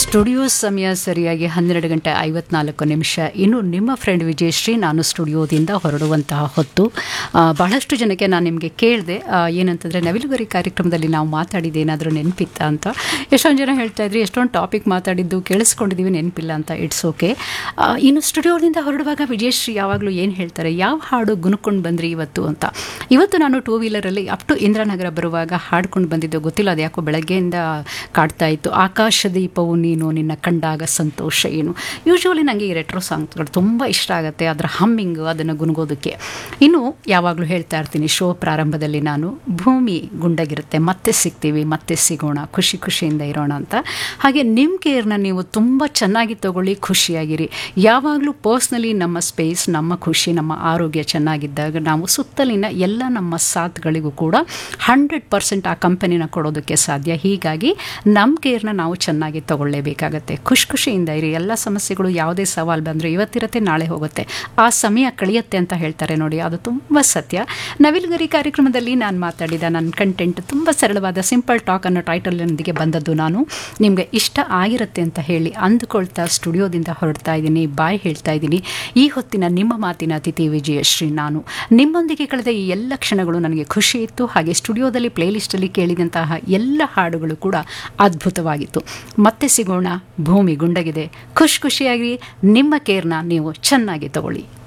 studio ಸಮಯ ಸರಿಯಾಗಿ ಹನ್ನೆರಡು ಗಂಟೆ ಐವತ್ನಾಲ್ಕು ನಿಮಿಷ ಇನ್ನು ನಿಮ್ಮ ಫ್ರೆಂಡ್ ವಿಜಯಶ್ರೀ ನಾನು ಸ್ಟುಡಿಯೋದಿಂದ ಹೊರಡುವಂತಹ ಹೊತ್ತು ಆ, ಬಹಳಷ್ಟು ಜನಕ್ಕೆ ನಾನು ನಿಮಗೆ ಕೇಳಿದೆ ಏನಂತಂದರೆ ನವಿಲುಗರಿ ಕಾರ್ಯಕ್ರಮದಲ್ಲಿ ನಾವು ಮಾತಾಡಿದ್ದು ಏನಾದರೂ ನೆನಪಿತ್ತ ಅಂತ ಎಷ್ಟೊಂದು ಜನ ಹೇಳ್ತಾ ಇದ್ರಿ ಎಷ್ಟೊಂದು ಟಾಪಿಕ್ ಮಾತಾಡಿದ್ದು ಕೇಳಿಸ್ಕೊಂಡಿದ್ದೀವಿ ನೆನಪಿಲ್ಲ ಅಂತ ಇಟ್ಸ್ ಓಕೆ ಇನ್ನು ಸ್ಟುಡಿಯೋದಿಂದ ಹೊರಡುವಾಗ ವಿಜಯಶ್ರೀ ಯಾವಾಗಲೂ ಏನು ಹೇಳ್ತಾರೆ ಯಾವ ಹಾಡು ಗುನುಕೊಂಡು ಬಂದ್ರಿ ಇವತ್ತು ಅಂತ ಇವತ್ತು ನಾನು ಟೂ ವೀಲರಲ್ಲಿ ಅಪ್ ಟು ಇಂದ್ರಾನಗರ ಬರುವಾಗ ಹಾಡ್ಕೊಂಡು ಬಂದಿದ್ದು ಗೊತ್ತಿಲ್ಲ ಅದು ಯಾಕೋ ಬೆಳಗ್ಗೆಯಿಂದ ಕಾಡ್ತಾ ಇತ್ತು ಆಕಾಶ ದೀಪವು ನೀನು ನಿನ್ನ ಕಂಡಾಗ ಸಂತೋಷ ಏನು ಯೂಶ್ವಲಿ ನನಗೆ ಈ ರೆಟ್ರೋ ಸಾಂಗ್ಸ್ಗಳು ತುಂಬ ಇಷ್ಟ ಆಗುತ್ತೆ ಅದರ ಹಮ್ಮಿಂಗ್ ಅದನ್ನು ಗುನುಗೋದಕ್ಕೆ ಇನ್ನು ಯಾವಾಗಲೂ ಹೇಳ್ತಾ ಇರ್ತೀನಿ ಶೋ ಪ್ರಾರಂಭದಲ್ಲಿ ನಾನು ಭೂಮಿ ಗುಂಡಗಿರುತ್ತೆ ಮತ್ತೆ ಸಿಗ್ತೀವಿ ಮತ್ತೆ ಸಿಗೋಣ ಖುಷಿ ಖುಷಿಯಿಂದ ಇರೋಣ ಅಂತ ಹಾಗೆ ನಿಮ್ಮ ಕೇರ್ನ ನೀವು ತುಂಬ ಚೆನ್ನಾಗಿ ತಗೊಳ್ಳಿ ಖುಷಿಯಾಗಿರಿ ಯಾವಾಗಲೂ ಪರ್ಸ್ನಲಿ ನಮ್ಮ ಸ್ಪೇಸ್ ನಮ್ಮ ಖುಷಿ ನಮ್ಮ ಆರೋಗ್ಯ ಚೆನ್ನಾಗಿದ್ದಾಗ ನಾವು ಸುತ್ತಲಿನ ಎಲ್ಲ ನಮ್ಮ ಸಾತ್ಗಳಿಗೂ ಕೂಡ ಹಂಡ್ರೆಡ್ ಪರ್ಸೆಂಟ್ ಆ ಕಂಪನಿನ ಕೊಡೋದಕ್ಕೆ ಸಾಧ್ಯ ಹೀಗಾಗಿ ನಮ್ಮ ಕೇರ್ನ ನಾವು ಚೆನ್ನಾಗಿ ತಗೊಳ್ಳೇಬೇಕಾಗತ್ತೆ ಖುಷಿ ಖುಷಿಯಿಂದ ಇರಿ ಎಲ್ಲ ಸಮಸ್ಯೆಗಳು ಯಾವುದೇ ಸವಾಲು ಬಂದರೂ ಇವತ್ತಿರತ್ತೆ ನಾಳೆ ಹೋಗುತ್ತೆ ಆ ಸಮಯ ಕಳೆಯುತ್ತೆ ಅಂತ ಹೇಳ್ತಾರೆ ನೋಡಿ ಅದು ತುಂಬ ಸತ್ಯ ನವಿಲುಗರಿ ಕಾರ್ಯಕ್ರಮದಲ್ಲಿ ನಾನು ಮಾತಾಡಿದ ನನ್ನ ಕಂಟೆಂಟ್ ತುಂಬ ಸರಳವಾದ ಸಿಂಪಲ್ ಟಾಕ್ ಅನ್ನೋ ಟೈಟಲ್ನೊಂದಿಗೆ ಬಂದದ್ದು ನಾನು ನಿಮಗೆ ಇಷ್ಟ ಆಗಿರುತ್ತೆ ಅಂತ ಹೇಳಿ ಅಂದುಕೊಳ್ತಾ ಸ್ಟುಡಿಯೋದಿಂದ ಹೊರಡ್ತಾ ಇದ್ದೀನಿ ಬಾಯ್ ಹೇಳ್ತಾ ಇದ್ದೀನಿ ಈ ಹೊತ್ತಿನ ನಿಮ್ಮ ಮಾತಿನ ಅತಿಥಿ ವಿಜಯಶ್ರೀ ನಾನು ನಿಮ್ಮೊಂದಿಗೆ ಕಳೆದ ಈ ಎಲ್ಲ ಕ್ಷಣಗಳು ನನಗೆ ಖುಷಿ ಇತ್ತು ಹಾಗೆ ಸ್ಟುಡಿಯೋದಲ್ಲಿ ಪ್ಲೇಲಿಸ್ಟಲ್ಲಿ ಕೇಳಿದಂತಹ ಎಲ್ಲ ಹಾಡುಗಳು ಕೂಡ ಅದ್ಭುತವಾಗಿತ್ತು ಮತ್ತೆ ಸಿಗೋಣ ಭೂಮಿ ಗುಂಡಗಿದೆ ಖುಷಿ ಖುಷಿಯಾಗಿ ನಿಮ್ಮ ಕೇರ್ನ ನೀವು ಚೆನ್ನಾಗಿ ತಗೊಳ್ಳಿ